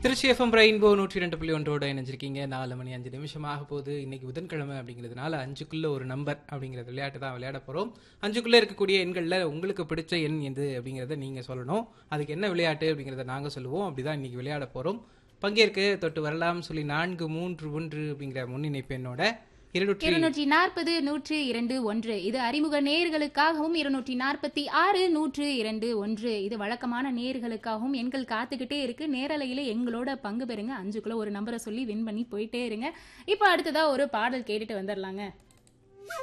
Trichy FM rainbow நூற்றி ரெண்டு புள்ளி ஒன்றோட இணைஞ்சிருக்கீங்க நாலு மணி அஞ்சு நிமிஷம் ஆக போகுது இன்னைக்கு புதன்கிழமை அப்படிங்கிறதுனால அஞ்சுக்குள்ள ஒரு நம்பர் அப்படிங்கிற விளையாட்டு தான் விளையாட போகிறோம் அஞ்சுக்குள்ள இருக்கக்கூடிய எண்களில் உங்களுக்கு பிடிச்ச எண் எது அப்படிங்கிறத நீங்கள் சொல்லணும் அதுக்கு என்ன விளையாட்டு அப்படிங்கிறத நாங்கள் சொல்லுவோம் அப்படிதான் இன்னைக்கு விளையாட போகிறோம் பங்கேற்க தொட்டு வரலாம் சொல்லி நான்கு மூன்று ஒன்று அப்படிங்கிற முன்னிணைப்பு எண்ணோட இருநூற்றி இருநூற்றி நாற்பது நூற்று இரண்டு ஒன்று இது அறிமுக நேர்களுக்காகவும் இருநூற்றி நாற்பத்தி ஆறு நூற்று இரண்டு ஒன்று இது வழக்கமான நேர்களுக்காகவும் எண்கள் காத்துக்கிட்டே இருக்கு நேரலையில எங்களோட பங்கு பெறுங்க அஞ்சுக்குள்ள ஒரு நம்பரை சொல்லி வின் பண்ணி போயிட்டே இருங்க இப்போ அடுத்ததா ஒரு பாடல் கேட்டுட்டு வந்துடலாங்க